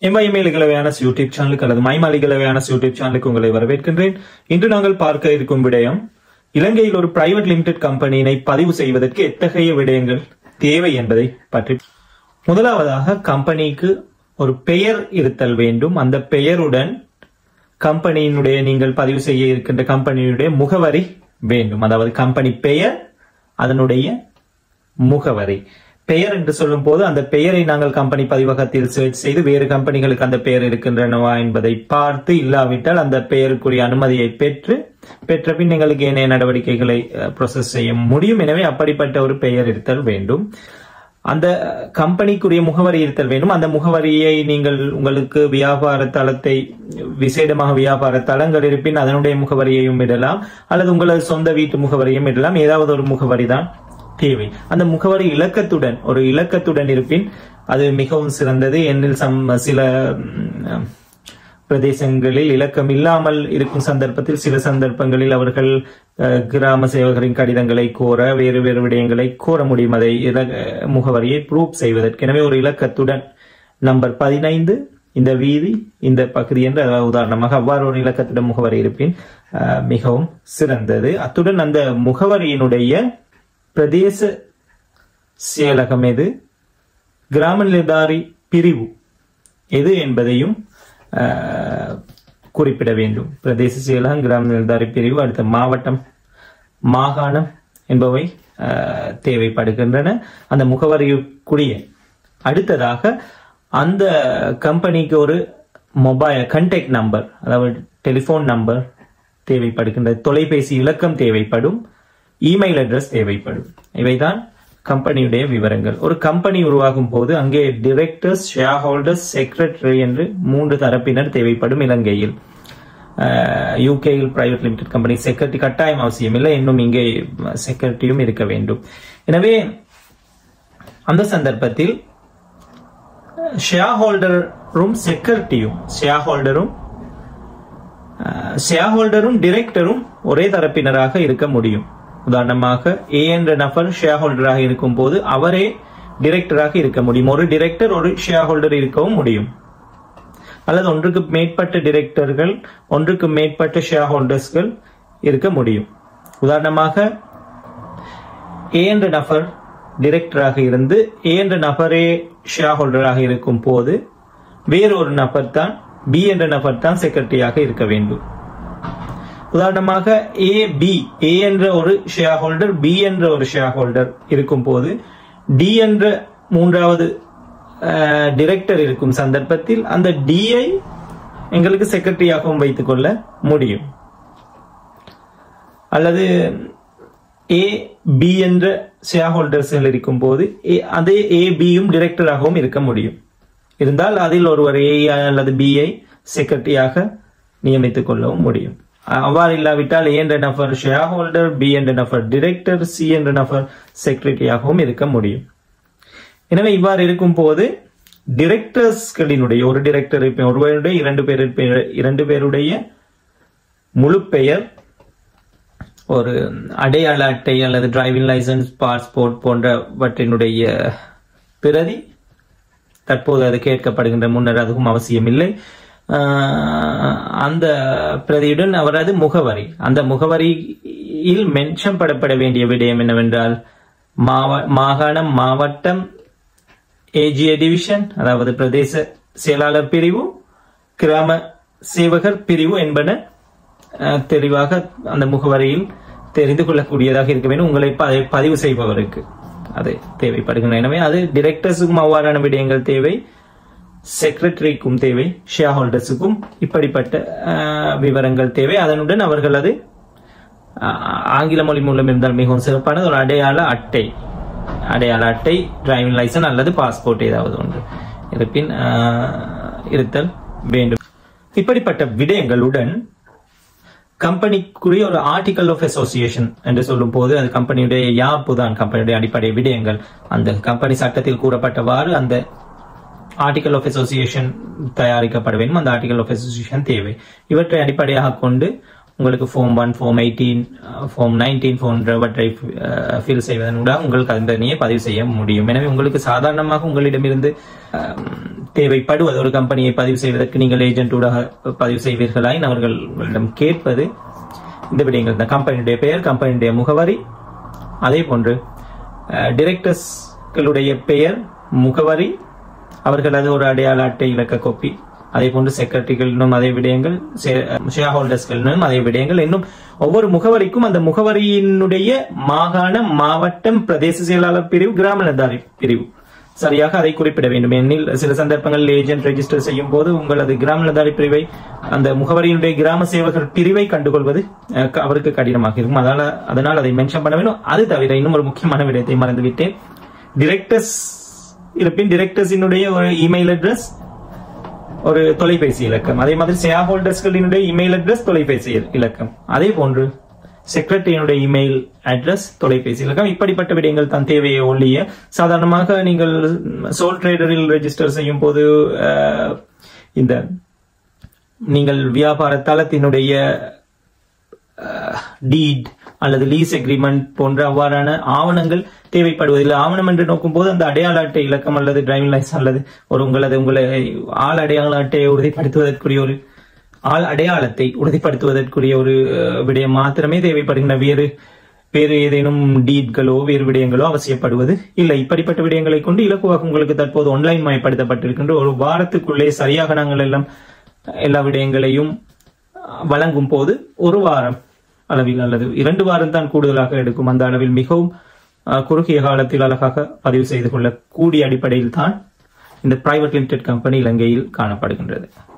எம்ஐஎம்ஏ கலவையான யூடியூப் சேனலுக்கு அல்லது மைமாலி கலவையான யூடியூப் சேனலுக்கு உங்களை வரவேற்கின்றேன் இன்று நாங்கள் பார்க்க இருக்கும் விடயம் இலங்கையில் ஒரு பிரைவேட் லிமிடெட் கம்பெனியினை பதிவு செய்வதற்கு எத்தகைய விடயங்கள் தேவை என்பதை பற்றி முதலாவதாக கம்பெனிக்கு ஒரு பெயர் இருத்தல் வேண்டும் அந்த பெயருடன் கம்பெனியினுடைய நீங்கள் பதிவு செய்ய இருக்கின்ற கம்பெனியுடைய முகவரி வேண்டும் அதாவது கம்பெனி பெயர் அதனுடைய முகவரி பெயர் என்று சொல்லும் போது அந்த பெயரை நாங்கள் கம்பெனி பதிவகத்தில் சர்ச் செய்து வேறு கம்பெனிகளுக்கு அந்த பெயர் இருக்கின்றனவா என்பதை பார்த்து இல்லாவிட்டால் அந்த பெயருக்குரிய அனுமதியை பெற்று பெற்ற பின் எங்களுக்கு ஏனைய நடவடிக்கைகளை ப்ரொசஸ் செய்ய முடியும் எனவே அப்படிப்பட்ட ஒரு பெயர் இருத்தல் வேண்டும் அந்த கம்பெனிக்குரிய முகவரி இருத்தல் வேண்டும் அந்த முகவரியை நீங்கள் உங்களுக்கு வியாபார தளத்தை விசேடமாக வியாபார தளங்கள் இருப்பின் அதனுடைய முகவரியையும் இடலாம் அல்லது உங்களது சொந்த வீட்டு முகவரியும் இடலாம் ஏதாவது ஒரு முகவரி தான் தேவை அந்த முகவரி இலக்கத்துடன் ஒரு இலக்கத்துடன் இருப்பின் அது மிகவும் சிறந்தது என்னில் சம் சில ம், பிரதேசங்களில் இலக்கம் இல்லாமல் இருக்கும் சந்தர்ப்பத்தில் சில சந்தர்ப்பங்களில் அவர்கள் அஹ், கிராம சேவகரின் கடிதங்களை கோர வேறு வேறு விடயங்களை கோர முடியும் அதை இல- முகவரியை ப்ரூவ் செய்வதற்கு எனவே ஒரு இலக்கத்துடன் நம்பர் பதினைந்து இந்த வீதி இந்த பகுதி என்று அதாவது உதாரணமாக அவ்வாறு ஒரு இலக்கத்துடன் முகவரி இருப்பின் அஹ், மிகவும் சிறந்தது அத்துடன் அந்த முகவரியினுடைய பிரதேச செயலகம் எது கிராம நிலதாரி பிரிவு எது என்பதையும் அஹ், குறிப்பிட வேண்டும் பிரதேச செயலகம் கிராம நிலதாரி பிரிவு அடுத்த மாவட்டம் மாகாணம் என்பவை அஹ், தேவைப்படுகின்றன அந்த முகவரிக்குரிய அடுத்ததாக அந்த கம்பெனிக்கு ஒரு மொபைல் கண்டெக்ட் நம்பர் அதாவது டெலிபோன் நம்பர் தேவைப்படுகின்றது தொலைபேசி இலக்கம் தேவைப்படும் இமெயில் அட்ரஸ் தேவைப்படும் இவைதான் கம்பெனியுடைய விவரங்கள் ஒரு கம்பெனி உருவாகும் போது அங்கே டிரெக்டர்ஸ் ஷேர் ஹோல்டர்ஸ் செக்ரட்டரி என்று மூன்று தரப்பினர் தேவைப்படும் இலங்கையில் யூகேயில் பிரைவேட் லிமிடெட் கம்பெனி செக்ரட்டரி கட்டாயம் அவசியம் இல்லை இன்னும் இங்கே செக்ரட்டரியும் இருக்க வேண்டும் எனவே அந்த சந்தர்ப்பத்தில் ஷேர் ஹோல்டரும் செக்ரட்டரியும் ஷேர் ஹோல்டரும் ஷேர் ஹோல்டரும் டிரெக்டரும் ஒரே தரப்பினராக இருக்க முடியும் உதாரணமாக ஏ என்ற நபர் ஷேர் ஹோல்டராக இருக்கும் போது அவரே டிரெக்டராக இருக்க முடியும் ஒரு டிரெக்டர் ஒரு ஷேர் ஹோல்டர் இருக்கவும் முடியும் அல்லது ஒன்றுக்கு மேற்பட்ட டிரெக்டர்கள் ஒன்றுக்கு மேற்பட்ட ஷேர் ஹோல்டர்ஸ்கள் இருக்க முடியும் உதாரணமாக ஏ என்ற நபர் டிரெக்டராக இருந்து ஏ என்ற நபரே ஷேர் ஹோல்டராக இருக்கும் போது வேறொரு நபர் தான் பி என்ற நபர் தான் செக்ரட்டரியாக இருக்க வேண்டும் உதாரணமாக ஏ பி ஏ என்ற ஒரு ஷேர் ஹோல்டர் பி என்ற ஒரு ஷேர் ஹோல்டர் இருக்கும் போது டி என்ற மூன்றாவது டிரெக்டர் இருக்கும் சந்தர்ப்பத்தில் அந்த டிஐ எங்களுக்கு செக்ரட்டரியாகவும் வைத்துக் கொள்ள முடியும் அல்லது ஏ பி என்ற ஷேர் ஹோல்டர்ஸ்கள் இருக்கும் போது A- அதே ஏ பியும் டிரெக்டராகவும் இருக்க முடியும் இருந்தால் அதில் ஒருவர் ஏ அல்லது பிஐ செக்ரட்டரியாக நியமித்துக் கொள்ளவும் முடியும் அவ்வாறு இல்லாவிட்டால் ஏ என்ற நபர் ஷேர் ஹோல்டர் பி என்ற நபர் டிரெக்டர் சி என்ற நபர் செக்ரட்டரியாகவும் இருக்க முடியும் எனவே இவ்வாறு இருக்கும் போது டிரெக்டர்ஸ்களினுடைய ஒரு டிரெக்டர் இருப்பேன் ஒருவருடைய இரண்டு பேர் இருப்பேன் இரண்டு பேருடைய முழு பெயர் ஒரு அடையாள அட்டை அல்லது டிரைவிங் லைசன்ஸ் பாஸ்போர்ட் போன்றவற்றினுடைய பிரதி தற்போது அது கேட்கப்படுகின்ற முன்னர் அதுவும் அவசியம் இல்லை ஆஹ் அந்த பிரதியுடன் அவரது முகவரி அந்த முகவரியில் மென்ஷன் படப்பட வேண்டிய விடயம் என்னவென்றால் மாவ- மாகாணம் மாவட்டம் ஏஜிஏ டிவிஷன் அதாவது பிரதேச செயலாளர் பிரிவு கிராம சேவகர் பிரிவு என்பன அஹ், தெளிவாக அந்த முகவரியில் தெரிந்து கொள்ளக்கூடியதாக இருக்க வேண்டும் உங்களை ப- பதிவு செய்பவருக்கு அது தேவைப்படுகின்றன எனவே அது டிரெக்டர்ஸுக்கும் அவ்வாறான விடயங்கள் தேவை செக்ரட்டரிக்கும் தேவை ஷேர் ஹோல்டர்ஸுக்கும் இப்படிப்பட்ட அஹ், விவரங்கள் தேவை அதனுடன் அவர்கள் அது அஹ், ஆங்கில மொழி மூலம் இருந்தால் மிகவும் சிறப்பானது ஒரு அடையாள அட்டை அடையாள அட்டை டிரைவிங் லைசன்ஸ் அல்லது பாஸ்போர்ட் ஏதாவது ஒன்று இருப்பின் அஹ், இருத்தல் வேண்டும் இப்படிப்பட்ட விடயங்களுடன் கம்பெனிக்குரிய ஒரு ஆர்டிகல் ஆஃப் அசோசியேஷன் என்று சொல்லும் போது அது கம்பெனியுடைய யாப்பு தான் கம்பெனியுடைய அடிப்படை விடயங்கள் அந்த கம்பெனி சட்டத்தில் கூறப்பட்டவாறு அந்த ஆர்டிகல் ஆஃப் அசோசியேஷன் தயாரிக்கப்பட வேண்டும் அந்த ஆர்டிகல் ஆஃப் அசோசியேஷன் தேவை இவற்றை அடிப்படையாக கொண்டு உங்களுக்கு form one form eighteen form nineteen போன்றவற்றை ஃபில் செய்வதன் மூலம் உங்களுக்கு அதனையே பதிவு செய்ய முடியும் எனவே உங்களுக்கு சாதாரணமாக உங்களிடமிருந்து அஹ், தேவைப்படுவது ஒரு கம்பெனியை பதிவு செய்வதற்கு நீங்கள் ஏஜென்ட்டூடாக பதிவு செய்வீர்களாயின் அவர்கள் உங்களிடம் கேட்பது இந்த விடயங்கள் தான் கம்பெனியுடைய பெயர் கம்பெனியுடைய முகவரி அதே போன்று டிரெக்டர்ஸ்களுடைய பெயர் முகவரி அவர்களது ஒரு அடையாள அட்டை இலக்க கோப்பி அதே போன்று செக்ரட்டரிகள் இன்னும் அதே விடயங்கள் ஷேர் ஹோல்டர்ஸ்கள் இன்னும் அதே விடயங்கள் இன்னும் ஒவ்வொரு முகவரிக்கும் அந்த முகவரியினுடைய மாகாண மாவட்டம் பிரதேச செயலாளர் பிரிவு கிராம நிர்தாரி பிரிவு சரியாக அதை குறிப்பிட வேண்டும் ஏனெனில் சில சந்தர்ப்பங்களில் ஏஜென்ட் ரெஜிஸ்டர் செய்யும் போது உங்களது கிராம நிர்தாரி பிரிவை அந்த முகவரியினுடைய கிராம சேவகர் பிரிவை கண்டுகொள்வது அஹ், க- அவருக்கு கடினமாக இருக்கும் அதனால அதனால் அதை மென்ஷன் பண்ண வேண்டும் அது தவிர இன்னும் ஒரு முக்கியமான விடயத்தை மறந்துவிட்டேன் டிரெக்டர்ஸ் இருப்பின் டிரெக்டர்ஸினுடைய ஒரு இமெயில் அட்ரஸ் ஒரு தொலைபேசி இலக்கம் அதே மாதிரி ஷேர் ஹோல்டர்ஸ்களினுடைய இமெயில் அட்ரஸ் தொலைபேசி இலக்கம் அதே போன்று செக்ரட்டரியினுடைய இமெயில் அட்ரஸ் தொலைபேசி இலக்கம் இப்படிப்பட்ட விடயங்கள் தான் தேவையை ஒழிய சாதாரணமாக நீங்கள் சோல் ட்ரேடரில் ரெஜிஸ்டர் செய்யும் போது அஹ், இந்த நீங்கள் வியாபார தளத்தினுடைய டீட் அல்லது லீஸ் அக்ரிமெண்ட் போன்ற அவ்வாறான ஆவணங்கள் தேவைப்படுவதில்லை ஆவணம் என்று நோக்கும்போது அந்த அடையாள அட்டை இலக்கம் அல்லது டிரைவிங் லைசன்ஸ் அல்லது ஒரு உங்களது உங்களை ஆள் அடையாள அட்டையை உறுதிப்படுத்துவதற்குரிய ஒரு ஆள் அடையாளத்தை உறுதிப்படுத்துவதற்குரிய ஒரு அஹ், விடயம் மாத்திரமே தேவைப்படுகின்ற வேறு வேறு ஏதேனும் டீட்களோ வேறு விடயங்களோ அவசியப்படுவது இல்லை இப்படிப்பட்ட விடயங்களை கொண்டு இலக்குவாக உங்களுக்கு தற்போது ஆன்லைன் மயப்படுத்தப்பட்டிருக்கின்ற ஒரு வாரத்துக்குள்ளே சரியாக நாங்கள் எல்லாம் எல்லா விடயங்களையும் வழங்கும் போது ஒரு வாரம் அளவில் அல்லது இரண்டு வாரம் தான் கூடுதலாக எடுக்கும் அந்த அளவில் மிகவும் அஹ், குறுகிய காலத்தில் அழகாக பதிவு செய்து கொள்ளக்கூடிய அடிப்படையில் தான் இந்த பிரைவேட் லிமிடெட் கம்பெனி இலங்கையில் காணப்படுகின்றது